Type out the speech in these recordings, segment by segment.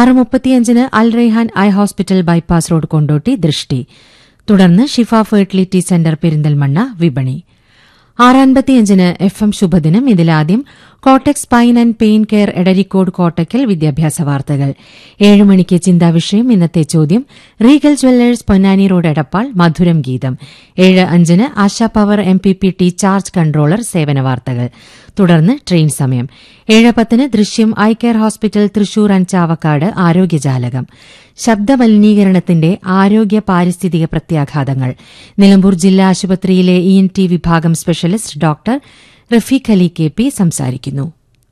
ആറ് മുപ്പത്തിയഞ്ചിന് Al Rayhan eye hospital bypass road Kondotty ദൃഷ്ടി തുടർന്ന് ഷിഫ ഫെർട്ടിലിറ്റി സെന്റർ പെരിന്തൽമണ്ണ വിപണി ആറ് അൻപത്തിയഞ്ചിന് എഫ് എം ശുഭദിനം ഇതിലാദ്യം Kottex spine and pain care Edarikode Kottakkal വിദ്യാഭ്യാസ വാർത്തകൾ ഏഴ് മണിക്ക് ചിന്താവിഷയം ഇന്നത്തെ ചോദ്യം Regal Jewellers Ponnani road Edappal മധുരം ഗീതം ഏഴ് അഞ്ചിന് Asha power M P P T charge controller സേവന വാർത്തകൾ തുടർന്ന് ട്രെയിൻ സമയം ഏഴ് പത്തിന് ദൃശ്യം eye care hospital Thrissur and Chavakkad ആരോഗ്യജാലകം ശബ്ദമലിനീകരണത്തിന്റെ ആരോഗ്യ പാരിസ്ഥിതിക പ്രത്യാഘാതങ്ങൾ നിലമ്പൂർ ജില്ലാ ആശുപത്രിയിലെ ഇ എൻ ടി വിഭാഗം specialist doctor Rafeeq Ali K P സംസാരിക്കുന്നു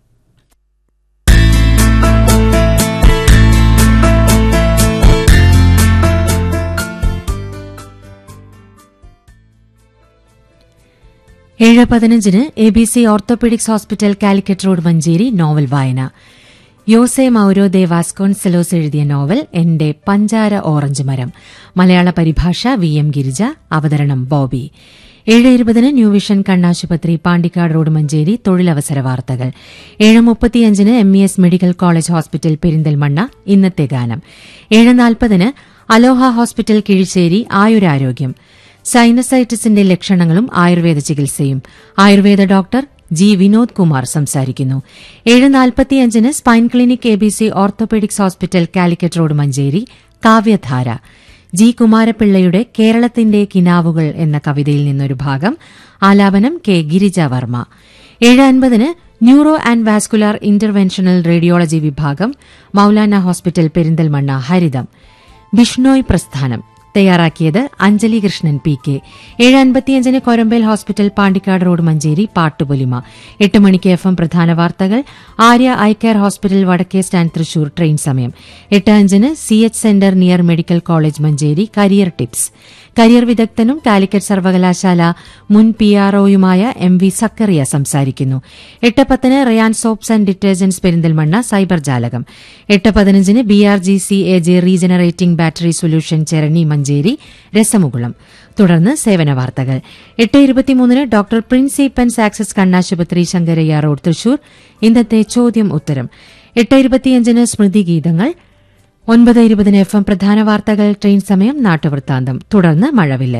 ഏഴ് പതിനഞ്ചിന് A B C orthopaedics hospital Calicut road Manjeri novel വായന യോസെ മൌരോ ദേ വാസ്കോൺസെലോസ് എഴുതിയ നോവൽ എന്റെ പഞ്ചാര ഓറഞ്ച് മരം മലയാള പരിഭാഷ വി എം ഗിരിജ അവതരണം ബോബി ഏഴ് ഇരുപതിന് ന്യൂ വിഷൻ കണ്ണാശുപത്രി പാണ്ടിക്കാട് റോഡ് മഞ്ചേരി തൊഴിലവസര വാർത്തകൾ ഏഴ് മുപ്പത്തിയഞ്ചിന് M E S medical college hospital Perinthalmanna ഇന്നത്തെ ഗാനം ഏഴ് നാൽപ്പതിന് അലോഹ ഹോസ്പിറ്റൽ കിഴിശ്ശേരി ആയുരാരോഗ്യം സൈനസൈറ്റിസിന്റെ ലക്ഷണങ്ങളും ആയുർവേദ ചികിത്സയും ആയുർവേദ ഡോക്ടർ ജി വിനോദ് കുമാർ സംസാരിക്കുന്നു ഏഴ് നാൽപ്പത്തിയഞ്ചിന് spine clinic A B C orthopaedics hospital Calicut road Manjeri കാവ്യധാര ജി കുമാരപിള്ളയുടെ കേരളത്തിന്റെ കിനാവുകൾ എന്ന കവിതയിൽ നിന്നൊരു ഭാഗം ആലാപനം കെ ഗിരിജ വർമ്മ ഏഴ് അൻപതിന് neuro and vascular interventional radiology വിഭാഗം മൌലാന ഹോസ്പിറ്റൽ പെരിന്തൽമണ്ണ ഹരിതം ബിഷ്ണോയ് പ്രസ്ഥാനം തയ്യാറാക്കിയത് അഞ്ജലി കൃഷ്ണൻ പി കെ ഏഴ് അൻപത്തിയഞ്ചിന് കൊരമ്പേൽ ഹോസ്പിറ്റൽ പാണ്ടിക്കാട് റോഡ് മഞ്ചേരി പാട്ടുപൊലിമ എട്ട് മണിക്ക് എഫ് എം പ്രധാന വാർത്തകൾ ആര്യ ഐ കെയർ ഹോസ്പിറ്റൽ വടക്കേ സ്റ്റാൻഡ് തൃശൂർ ട്രെയിൻ സമയം എട്ട് അഞ്ചിന് C H centre near medical college Manjeri career tips career വിദഗ്ധനും കാലിക്കറ്റ് സർവകലാശാല മുൻ പി ആർഒയുമായ എം വി സക്കറിയ സംസാരിക്കുന്നു എട്ട് പത്തിന് Rayan soaps and detergents Perinthalmanna cyber ജാലകം എട്ട് പതിനഞ്ചിന് B R G C A J regenerating battery solution Cherani Manjeri രസമുകുളം തുടർന്ന് സേവന വാർത്തകൾ എട്ട് ഇരുപത്തിമൂന്നിന് ഡോക്ടർ പ്രിൻസി പെൻസ് ആക്സസ് കണ്ണാശുപത്രി ശങ്കരയ്യ റോഡ് തൃശൂർ ഇന്നത്തെ ചോദ്യം ഉത്തരം എട്ട് ഇരുപത്തിയഞ്ചിന് സ്മൃതി ഗീതങ്ങൾ ഒൻപത് ഇരുപതിന് എഫ് എം പ്രധാന വാർത്തകൾ ട്രെയിൻ സമയം നാട്ടുവൃത്താന്തം തുടർന്ന് മഴവില്ല്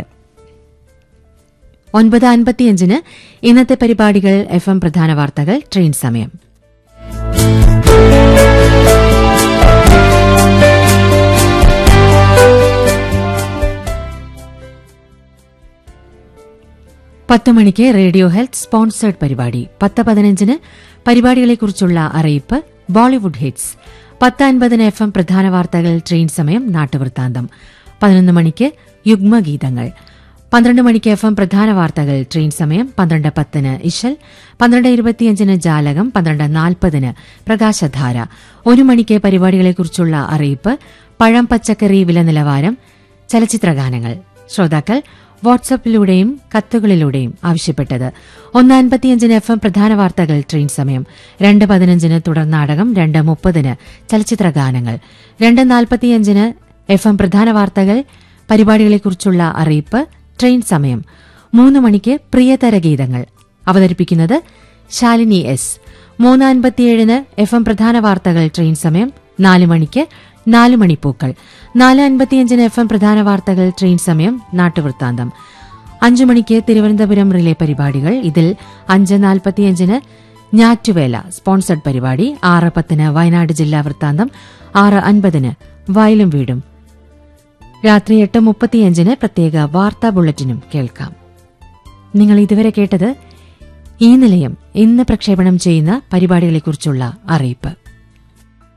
ഒൻപത് അൻപത്തിയഞ്ചിന് ഇന്നത്തെ പരിപാടികൾ എഫ് എം പ്രധാന വാർത്തകൾ ട്രെയിൻ സമയം പത്ത് മണിക്ക് റേഡിയോ ഹെൽത്ത് സ്പോൺസേഡ് പരിപാടി പത്ത് പതിനഞ്ചിന് പരിപാടികളെക്കുറിച്ചുള്ള അറിയിപ്പ് ബോളിവുഡ് ഹിറ്റ്സ് പത്ത് അൻപതിന് എഫ് എം പ്രധാന വാർത്തകൾ ട്രെയിൻ സമയം നാട്ടുവൃത്താന്തം പതിനൊന്ന് മണിക്ക് യുഗ്മഗീതങ്ങൾ പന്ത്രണ്ട് മണിക്ക് എഫ് എം പ്രധാന വാർത്തകൾ ട്രെയിൻ സമയം പന്ത്രണ്ട് പത്തിന് ഇശൽ പന്ത്രണ്ട് ഇരുപത്തിയഞ്ചിന് ജാലകം പന്ത്രണ്ട് നാൽപ്പതിന് പ്രകാശധാര ഒരു മണിക്ക് പരിപാടികളെക്കുറിച്ചുള്ള അറിയിപ്പ് പഴം പച്ചക്കറി വില നിലവാരം ചലച്ചിത്രഗാനങ്ങൾ ശ്രോതാക്കൾ വാട്സപ്പിലൂടെയും കത്തുകളിലൂടെയും ആവശ്യപ്പെട്ടത് ഒന്ന് അൻപത്തിയഞ്ചിന് എഫ് എം പ്രധാന വാർത്തകൾ ട്രെയിൻ സമയം രണ്ട് പതിനഞ്ചിന് തുടർ നാടകം രണ്ട് മുപ്പതിന് ചലച്ചിത്ര ഗാനങ്ങൾ രണ്ട് നാൽപ്പത്തിയഞ്ചിന് എഫ് എം പ്രധാന വാർത്തകൾ പരിപാടികളെക്കുറിച്ചുള്ള അറിയിപ്പ് ട്രെയിൻ സമയം മൂന്ന് മണിക്ക് പ്രിയതര ഗീതങ്ങൾ അവതരിപ്പിക്കുന്നത് ശാലിനി എസ് മൂന്ന് അൻപത്തിയേഴിന് എഫ് എം പ്രധാന വാർത്തകൾ ട്രെയിൻ സമയം നാല് മണിക്ക് നാല് മണിപ്പൂക്കൾ നാല് അൻപത്തിയഞ്ചിന് എഫ് എം പ്രധാന വാർത്തകൾ ട്രെയിൻ സമയം നാട്ടുവൃത്താന്തം അഞ്ചു മണിക്ക് തിരുവനന്തപുരം റിലേ പരിപാടികൾ ഇതിൽ അഞ്ച് നാൽപ്പത്തിയഞ്ചിന് ഞാറ്റുവേല സ്പോൺസർഡ് പരിപാടി ആറ് പത്തിന് വയനാട് ജില്ലാ വൃത്താന്തം ആറ് അൻപതിന് വയലും വീടും രാത്രി എട്ട് മുപ്പത്തിയഞ്ചിന് പ്രത്യേക വാർത്താ ബുള്ളറ്റിനും കേൾക്കാം നിങ്ങൾ ഇതുവരെ കേട്ടത് ഈ നിലയം ഇന്ന് പ്രക്ഷേപണം ചെയ്യുന്ന പരിപാടികളെക്കുറിച്ചുള്ള അറിയിപ്പ്